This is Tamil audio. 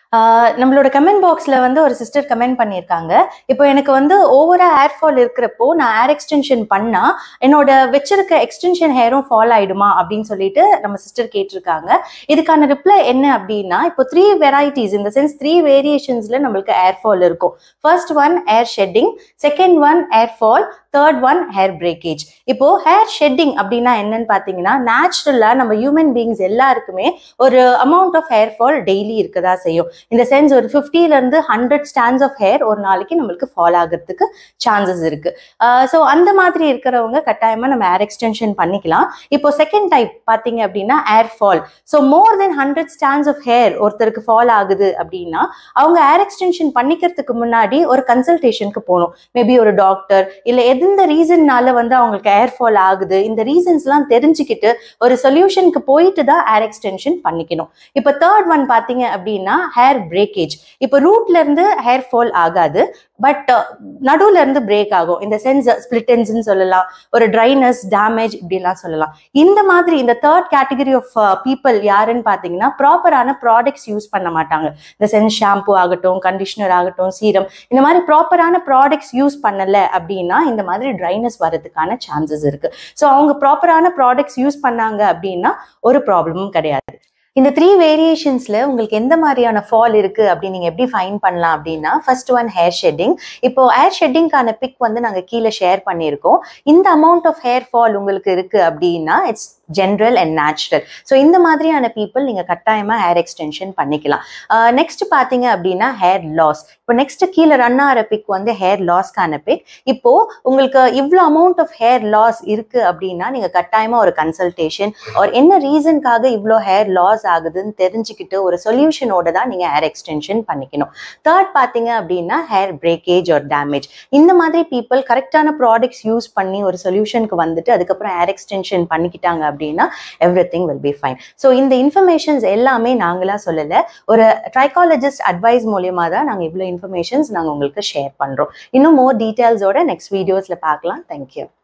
ஆஹ் நம்மளோட கமெண்ட் பாக்ஸ்ல வந்து ஒரு சிஸ்டர் கமெண்ட் பண்ணியிருக்காங்க இப்போ எனக்கு வந்து ஓவரா ஹேர் ஃபால் இருக்கிறப்போ நான் ஹேர் எக்ஸ்டென்ஷன் பண்ணா என்னோட வச்சிருக்க எக்ஸ்டென்ஷன் ஹேரும் ஃபால் ஆயிடுமா அப்படின்னு சொல்லிட்டு நம்ம சிஸ்டர் கேட்டிருக்காங்க இதுக்கான ரிப்ளை என்ன அப்படின்னா இப்போ த்ரீ வெரைட்டிஸ் இந்த சென்ஸ் த்ரீ வேரியேஷன்ஸ்ல நம்மளுக்கு ஹேர் ஃபால் இருக்கும் first one hair shedding second one hair fall third one hair breakage இப்போ ஹேர் ஷெட்டிங் அப்படின்னா என்னன்னு பார்த்தீங்கன்னா நேச்சுரலா நம்ம ஹியூமன் பீயிங்ஸ் எல்லாருக்குமே ஒரு amount of hair fall daily இருக்கதா செய்யும் இந்த சென்ஸ் ஒரு 50 ல இருந்து ஹண்ட்ரட் ஸ்டாண்ட்ஸ் ஆஃப் ஹேர் ஒரு நாளைக்கு நம்மளுக்கு ஃபால் ஆகிறதுக்கு சான்சஸ் இருக்கு ஸோ அந்த மாதிரி இருக்கிறவங்க கட்டாயமா நம்ம ஹேர் எக்ஸ்டென்ஷன் பண்ணிக்கலாம் இப்போ செகண்ட் டைப் பார்த்தீங்க அப்படின்னா hair fall so more then hundred stands of hair ஒருத்தருக்கு ஃபால் ஆகுது அப்படின்னா அவங்க ஹேர் எக்ஸ்டென்ஷன் பண்ணிக்கிறதுக்கு முன்னாடி ஒரு கன்சல்டேஷனுக்கு போகணும் மேபி ஒரு டாக்டர் இல்லை எந்த ரீசன்னால வந்து அவங்களுக்கு ஹேர் ஃபால் ஆகுது இந்த ரீசன்ஸ்லாம் தெரிஞ்சுக்கிட்டு ஒரு சொல்யூஷனுக்கு போயிட்டு தான் ஹேர் எக்ஸ்டென்ஷன் பண்ணிக்கணும் இப்போ தேர்ட் ஒன் பார்த்தீங்க அப்படின்னா ஹேர் பிரேக்கேஜ் இப்போ ரூட்ல இருந்து ஹேர் ஃபால் ஆகாது பட் நடுவுல இருந்து பிரேக் ஆகும் இந்த சென்ஸ் ஸ்பிளிட்டன்ஸ்னு சொல்லலாம் ஒரு ட்ரைனஸ் டேமேஜ் இப்படிலாம் சொல்லலாம் இந்த மாதிரி இந்த தேர்ட் கேட்டகரி ஆஃப் பீப்புள் யாருன்னு பார்த்தீங்கன்னா ப்ராப்பரான ப்ராடக்ட்ஸ் யூஸ் பண்ண மாட்டாங்க இந்த சென்ஸ் ஷாம்பு ஆகட்டும் கண்டிஷனர் ஆகட்டும் சீரம் இந்த மாதிரி ப்ராப்பரான ப்ராடக்ட்ஸ் யூஸ் பண்ணல அப்படின்னா இந்த மாதிரி ட்ரைனஸ் வரதுக்கான சான்சஸ் இருக்கு ஸோ அவங்க ப்ராப்பரான ப்ராடக்ட்ஸ் யூஸ் பண்ணாங்க அப்படின்னா ஒரு ப்ராப்ளமும் கிடையாது இந்த த்ரீ வேரியேஷன்ஸ்ல உங்களுக்கு எந்த மாதிரியான ஃபால் இருக்கு அப்படின்னு நீங்க எப்படி ஃபைன் பண்ணலாம் அப்படின்னா ஃபர்ஸ்ட் ஒன் ஹேர் ஷெட்டிங் இப்போ ஹேர் ஷெட்டிங்கான பிக் வந்து நாங்க கீழே ஷேர் பண்ணியிருக்கோம் இந்த அமௌண்ட் ஆஃப் ஹேர் ஃபால் உங்களுக்கு இருக்கு அப்படின்னா it's general and natural so இந்த மாதிரியான பீப்புள் நீங்க கட்டாயமா ஹேர் எக்ஸ்டென்ஷன் பண்ணிக்கலாம் நெக்ஸ்ட் பாத்தீங்க அப்படின்னா ஹேர் லாஸ் இப்போ நெக்ஸ்ட் கீழே ரன் ஆகிற பிக் வந்து ஹேர் லாஸ்க்கான பிக் இப்போ உங்களுக்கு இவ்வளோ அமௌண்ட் ஆஃப் ஹேர் லாஸ் இருக்கு அப்படின்னா நீங்க கட்டாயமா ஒரு கன்சல்டேஷன் ஒரு என்ன ரீசனுக்காக இவ்வளோ ஹேர் லாஸ் ஆகுதுன்னு தெரிஞ்சுக்கிட்டு ஒரு சொல்யூஷனோட தான் நீங்க ஹேர் எக்ஸ்டென்ஷன் பண்ணிக்கணும் தேர்ட் பாத்தீங்க அப்படின்னா ஹேர் பிரேக்கேஜ் ஒரு டேமேஜ் இந்த மாதிரி பீப்புள் கரெக்டான ப்ராடக்ட்ஸ் யூஸ் பண்ணி ஒரு சொல்யூஷனுக்கு வந்துட்டு அதுக்கப்புறம் ஹேர் எக்ஸ்டென்ஷன் பண்ணிக்கிட்டாங்க அப்படின்னா everything will be fine so இந்த இன்ஃபர்மேஷன்ஸ் எல்லாமே நாங்களா சொல்லலை ஒரு ட்ரைகாலஜிஸ்ட் அட்வைஸ் மூலியமா தான் நாங்கள் இவ்வளோ இன்ஃபர்மேஷன்ஸ் நாங்கள் உங்களுக்கு ஷேர் பண்ணுறோம் இன்னும் மோர் டீட்டெயில்ஸோட நெக்ஸ்ட் வீடியோஸில் பார்க்கலாம் தேங்க்யூ